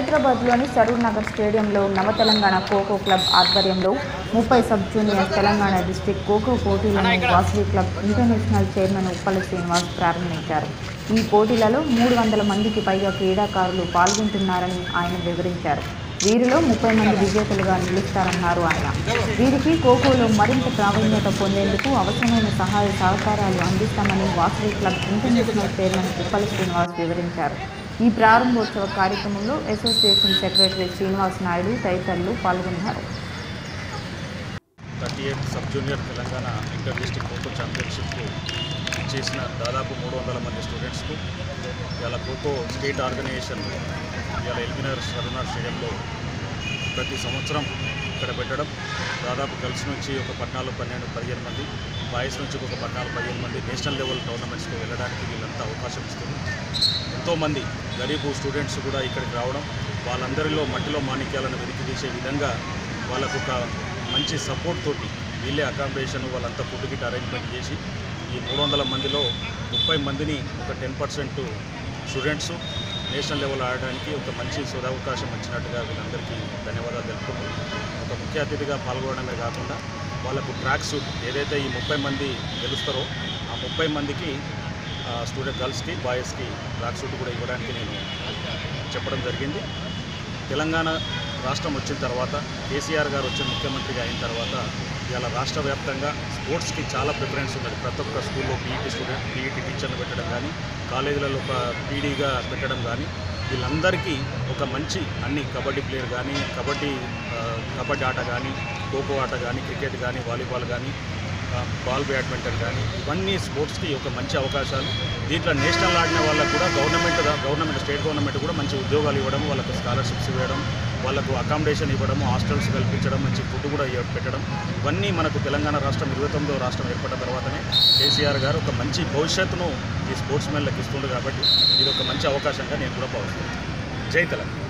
హైదరాబాద్లోని సరూర్ నగర్ స్టేడియంలో నవ తెలంగాణ ఖోఖో క్లబ్ ఆధ్వర్యంలో ముప్పై sub junior Telangana district kho kho పోటీలను Vasavi club international chairman Uppala Srinivas ప్రారంభించారు ఈ పోటీలలో మూడు వందల మందికి పైగా క్రీడాకారులు పాల్గొంటున్నారని ఆయన వివరించారు వీరిలో ముప్పై మంది విజేతలుగా నిలుస్తారన్నారు ఆయన వీరికి ఖోఖోలో మరింత ప్రావీణ్యత పొందేందుకు అవసరమైన సహాయ సహకారాలు అందిస్తామని Vasavi club international chairman Uppala Srinivas వివరించారు ఈ ప్రారంభోత్సవ కార్యక్రమంలో అసోసియేషన్ సెక్రటరీ శ్రీనివాస్ నాయుడు తదితరులు పాల్గొన్నారు thirty eighth sub junior Telangana inter district kho kho ఛాంపియన్షిప్కు చేసిన దాదాపు మూడు వందల మంది స్టూడెంట్స్కు ఇవాళ ఖోఖో స్టేట్ ఆర్గనైజేషన్ ఇవాళ ఎల్బినగర్ సరునార్ స్టేడియంలో ప్రతి సంవత్సరం ఇక్కడ పెట్టడం దాదాపు గర్ల్స్ నుంచి ఒక పద్నాలుగు పన్నెండు పదిహేను మంది బాయ్స్ నుంచి ఒక పద్నాలుగు పదిహేను మంది నేషనల్ లెవెల్ టోర్నమెంట్స్కి వెళ్ళడానికి వీళ్ళంతా అవకాశం ఇస్తుంది ఎంతోమంది గరీబు స్టూడెంట్స్ కూడా ఇక్కడికి రావడం వాళ్ళందరిలో మట్టిలో మాణిక్యాలను వెలికి తీసే విధంగా వాళ్ళకు ఒక మంచి సపోర్ట్ తోటి వీళ్ళే అకామిడేషన్ వాళ్ళంతా ఫుడ్ గిట్ అరేంజ్మెంట్ చేసి ఈ మూడు వందల మందిలో ముప్పై మందిని ఒక ten percent students national level ఆడడానికి ఒక మంచి సదవకాశం ఇచ్చినట్టుగా వీళ్ళందరికీ ధన్యవాదాలు తెలుపుకుంటూ ఒక ముఖ్య అతిథిగా పాల్గొనడమే కాకుండా వాళ్ళకు ట్రాక్ సూట్ ఏదైతే ఈ ముప్పై మంది గెలుస్తారో ఆ ముప్పై మందికి ఆ, స్టూడెంట్ గర్ల్స్కి బాయ్స్కి ట్రాక్ సూట్ కూడా ఇవ్వడానికి నేను చెప్పడం జరిగింది తెలంగాణ రాష్ట్రం వచ్చిన తర్వాత కేసీఆర్ గారు వచ్చిన ముఖ్యమంత్రిగా అయిన తర్వాత ఇవాళ రాష్ట్ర వ్యాప్తంగా స్పోర్ట్స్కి చాలా ప్రిఫరెన్స్ ఉన్నది ప్రతి ఒక్క స్కూల్లో పీఈటీ స్టూడెంట్ పీఈటీ టీచర్ని పెట్టడం కానీ కాలేజీలలో ఒక పీడీగా పెట్టడం కానీ వీళ్ళందరికీ ఒక మంచి అన్ని కబడ్డీ ప్లేయర్ కానీ కబడ్డీ ఆ, కబడ్డీ ఆట కానీ ఖోఖో ఆట కానీ క్రికెట్ కానీ వాలీబాల్ కానీ ఆ, బాల్ బ్యాడ్మింటన్ కానీ ఇవన్నీ స్పోర్ట్స్కి ఒక మంచి అవకాశాలు దీంట్లో నేషనల్ ఆడిన వాళ్ళకు కూడా గవర్నమెంట్ గవర్నమెంట్ స్టేట్ గవర్నమెంట్ కూడా మంచి ఉద్యోగాలు ఇవ్వడం వాళ్ళకు స్కాలర్షిప్స్ ఇవ్వడం వాళ్ళకు అకామిడేషన్ ఇవ్వడం హాస్టల్స్ కల్పించడం మంచి ఫుడ్ కూడా ఇవ్వ- పెట్టడం ఇవన్నీ మనకు తెలంగాణ రాష్ట్రం ఇరవై తొమ్మిదో రాష్ట్రం ఏర్పడిన తర్వాతనే కేసీఆర్ గారు ఒక మంచి భవిష్యత్తును ఈ స్పోర్ట్స్ మెన్లకు ఇస్తుండ్రు కాబట్టి ఇది ఒక మంచి అవకాశంగా నేను కూడా భావిస్తున్నాను జై తెలంగాణ